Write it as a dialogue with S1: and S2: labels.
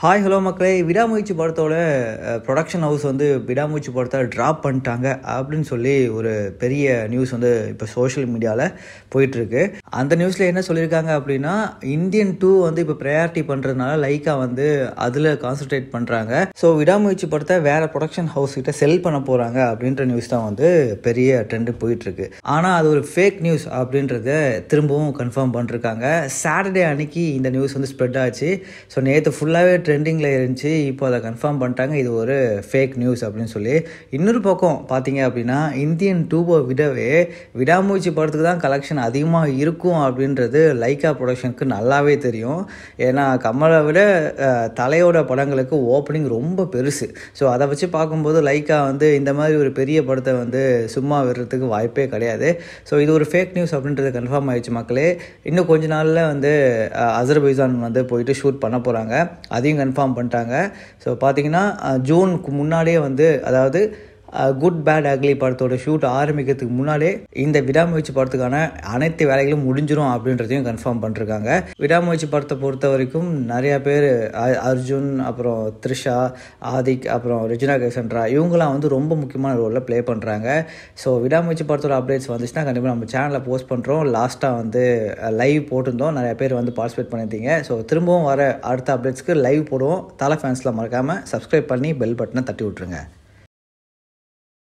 S1: hi hello மக்களே விடாமுயற்சி படத்தோட ப்ரொடக்ஷன் ஹவுஸ் வந்து விடாமுயற்சி படத்தை ட்ராப் பண்ணிட்டாங்க அப்படின்னு சொல்லி ஒரு பெரிய நியூஸ் வந்து இப்போ சோஷியல் மீடியாவில் போயிட்டுருக்கு அந்த நியூஸில் என்ன சொல்லியிருக்காங்க அப்படின்னா இந்தியன் டூ வந்து இப்போ ப்ரையாரிட்டி பண்ணுறதுனால லைக்கா வந்து அதில் கான்சன்ட்ரேட் பண்ணுறாங்க ஸோ விடாமுயற்சி படத்தை வேறு ப்ரொடக்ஷன் ஹவுஸ் கிட்ட செல் பண்ண போகிறாங்க அப்படின்ற நியூஸ் தான் வந்து பெரிய ட்ரெண்டு போயிட்டுருக்கு ஆனால் அது ஒரு ஃபேக் நியூஸ் அப்படின்றத திரும்பவும் கன்ஃபார்ம் பண்ணிருக்காங்க சாட்டர்டே அன்னைக்கு இந்த நியூஸ் வந்து ஸ்ப்ரெட் ஆச்சு ஸோ நேற்று ஃபுல்லாகவே ட்ரெண்டிங்கில் இருந்துச்சு இப்போ அதை கன்ஃபார்ம் பண்ணிட்டாங்க இது ஒரு ஃபேக் நியூஸ் அப்படின்னு சொல்லி இன்னொரு பக்கம் பார்த்தீங்க அப்படின்னா இந்தியன் டூவை விடவே விடாமூச்சி படத்துக்கு தான் கலெக்ஷன் அதிகமாக இருக்கும் அப்படின்றது லைக்கா ப்ரொடக்ஷனுக்கு நல்லாவே தெரியும் ஏன்னா கமலை விட அஹ், தலையோட படங்களுக்கு ஓப்பனிங் ரொம்ப பெருசு ஸோ அதை வச்சு பார்க்கும்போது லைக்கா வந்து இந்த மாதிரி ஒரு பெரிய படத்தை வந்து சும்மா விடுறதுக்கு வாய்ப்பே கிடையாது ஸோ இது ஒரு ஃபேக் நியூஸ் அப்படின்றது கன்ஃபார்ம் ஆயிடுச்சு மக்களே இன்னும் கொஞ்ச நாளில் வந்து அஹ், அசர்பைஜான் வந்து போயிட்டு ஷூட் பண்ண போகிறாங்க அதையும் கன்ஃபார்ம் பண்ணிட்டாங்க ஸோ பார்த்தீங்கன்னா அஹ், ஜூனுக்கு முன்னாடியே வந்து அதாவது குட் பேட் அக்லி படத்தோட ஷூட் ஆரம்பிக்கிறதுக்கு முன்னாடியே இந்த விடாமுயற்சி படத்துக்கான அனைத்து வேலைகளும் முடிஞ்சிரும் அப்படின்றதையும் கன்ஃபார்ம் பண்ணிருக்காங்க விடாமுயற்சி படத்தை பொறுத்த வரைக்கும் நிறையா பேர் அ- அர்ஜுன் அப்புறம் த்ரிஷா ஆதிக் அப்புறம் ரிஜினா கேசன்ட்ரா இவங்களாம் வந்து ரொம்ப முக்கியமான ரோலில் ப்ளே பண்ணுறாங்க ஸோ விடாமுயற்சி படத்தோட அப்டேட்ஸ் வந்துச்சுன்னா கண்டிப்பாக நம்ம சேனலில் போஸ்ட் பண்ணுறோம் லாஸ்ட்டாக வந்து லைவ் போட்டிருந்தோம் நிறைய பேர் வந்து பார்ட்டிசிபேட் பண்ணியிருந்தீங்க ஸோ திரும்பவும் வர அடுத்த அப்டேட்ஸ்க்கு லைவ் போடுவோம் தலை ஃபேன்ஸ்லாம் மறக்காமல் சப்ஸ்கிரைப் பண்ணி பெல் பட்டனை தட்டி விட்ருங்க